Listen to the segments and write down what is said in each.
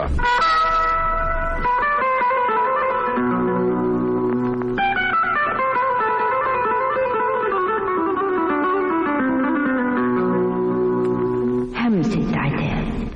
همسة عتاب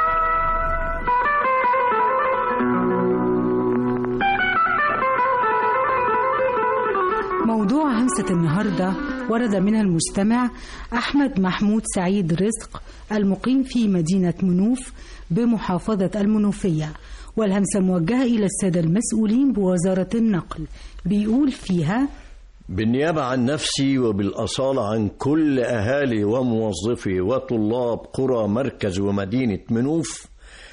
موضوع همسة النهاردة ورد من المستمع أحمد محمود سعيد رزق المقيم في مدينة منوف بمحافظة المنوفية والهمسة موجهة إلى السادة المسؤولين بوزارة النقل بيقول فيها بالنيابة عن نفسي وبالأصالة عن كل أهالي وموظفي وطلاب قرى مركز ومدينة منوف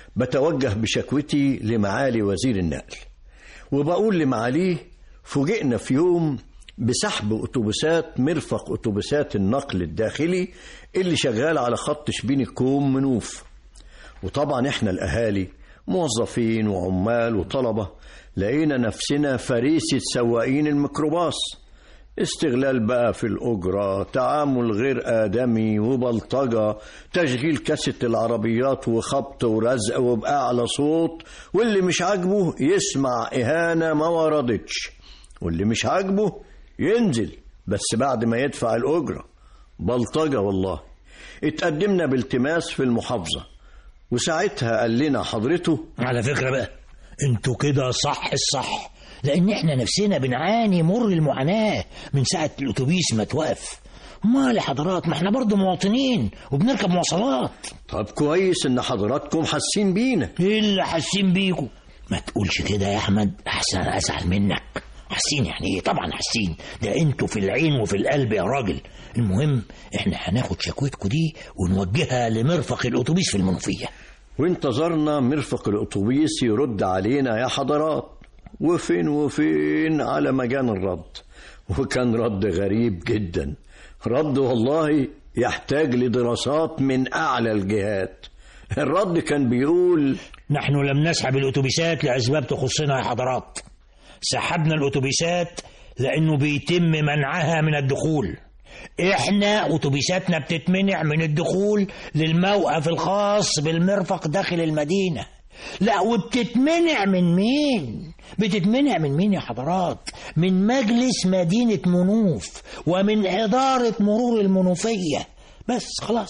بتوجه بشكوتي لمعالي وزير النقل وبقول لمعاليه فوجئنا في يوم بسحب أتوبيسات مرفق أتوبيسات النقل الداخلي اللي شغال على خط شبين الكوم منوف وطبعا احنا الأهالي موظفين وعمال وطلبة لقينا نفسنا فريسة سواقين الميكروباص استغلال بقى في الأجرة تعامل غير آدمي وبلطجة تشغيل كاسة العربيات وخبط ورزق وبأعلى صوت واللي مش عاجبه يسمع إهانة ما وردتش واللي مش عاجبه ينزل بس بعد ما يدفع الأجرة بلطجة والله اتقدمنا بالتماس في المحافظة وساعتها قال لنا حضرته على فكرة بقى انتوا كده صح الصح لان احنا نفسنا بنعاني مر المعاناة من ساعة الاتوبيس ما توقف مال يا حضرات ما احنا برضو مواطنين وبنركب مواصلات طب كويس ان حضراتكم حاسين بينا ايه اللي حاسين بيكم ما تقولش كده يا احمد احسن ازعل منك حاسين يعني ايه طبعا حاسين ده انتوا في العين وفي القلب يا راجل المهم احنا هناخد شكوتكم دي ونوجهها لمرفق الاتوبيس في المنوفيه وانتظرنا مرفق الأتوبيس يرد علينا يا حضرات وفين وفين على ما جانا الرد وكان رد غريب جدا رد والله يحتاج لدراسات من أعلى الجهات الرد كان بيقول نحن لم نسحب الاتوبيسات لاسباب تخصنا يا حضرات سحبنا الاتوبيسات لانه بيتم منعها من الدخول احنا اتوبيساتنا بتتمنع من الدخول للموقف الخاص بالمرفق داخل المدينه لا وبتتمنع من مين بتتمنع من مين يا حضرات من مجلس مدينه منوف ومن اداره مرور المنوفيه بس خلاص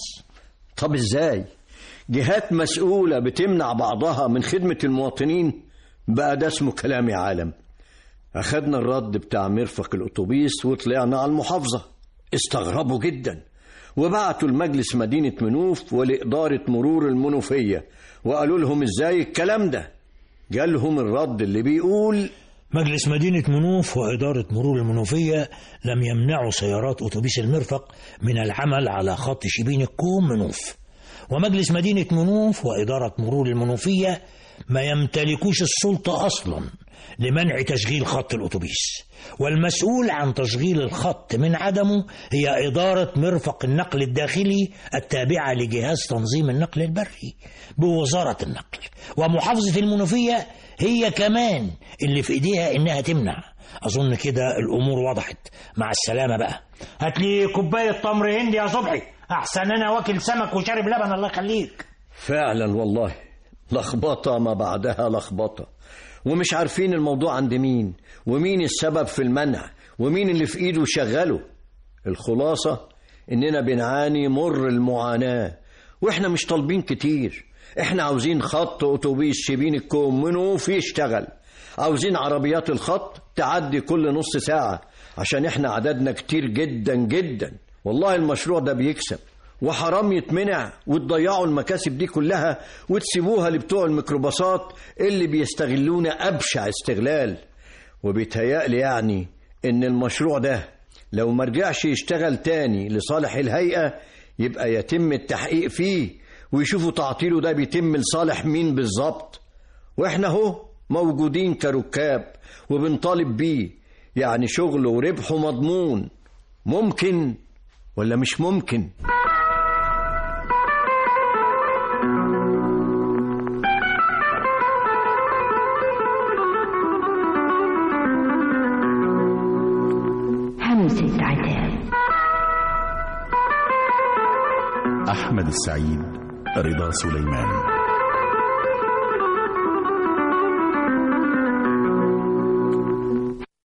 طب ازاي جهات مسؤولة بتمنع بعضها من خدمة المواطنين بقى ده اسمه كلام يا عالم أخدنا الرد بتاع مرفق الأتوبيس وطلعنا على المحافظة استغربوا جدا وبعتوا المجلس مدينة منوف ولإدارة مرور المنوفية وقالوا لهم ازاي الكلام ده جالهم الرد اللي بيقول مجلس مدينة منوف وإدارة مرور المنوفية لم يمنعوا سيارات أتوبيس المرفق من العمل على خط شبين الكوم منوف ومجلس مدينة منوف وإدارة مرور المنوفية ما يمتلكوش السلطة أصلا لمنع تشغيل خط الأتوبيس والمسؤول عن تشغيل الخط من عدمه هي إدارة مرفق النقل الداخلي التابعة لجهاز تنظيم النقل البري بوزارة النقل ومحافظة المنوفية هي كمان اللي في إيديها إنها تمنع أظن كده الأمور وضحت مع السلامة بقى هات لي كوباية تمر هندي يا صبحي أحسن أنا واكل سمك وشارب لبن الله يخليك فعلا والله لخبطة ما بعدها لخبطة ومش عارفين الموضوع عند مين ومين السبب في المنع ومين اللي في ايده شغله الخلاصة اننا بنعاني مر المعاناة واحنا مش طالبين كتير احنا عاوزين خط اتوبيس شبين الكوم منوف يشتغل عاوزين عربيات الخط تعدي كل نص ساعة عشان احنا عددنا كتير جدا جدا والله المشروع ده بيكسب وحرام يتمنع وتضيعوا المكاسب دي كلها وتسيبوها لبتوع الميكروباصات اللي بيستغلونا أبشع استغلال وبيتهيألي يعني إن المشروع ده لو مرجعش يشتغل تاني لصالح الهيئة يبقى يتم التحقيق فيه ويشوفوا تعطيله ده بيتم لصالح مين بالظبط واحنا اهو موجودين كركاب وبنطالب بيه يعني شغله وربحه مضمون ممكن ولا مش ممكن همسة عتاب أحمد السعيد رضا سليمان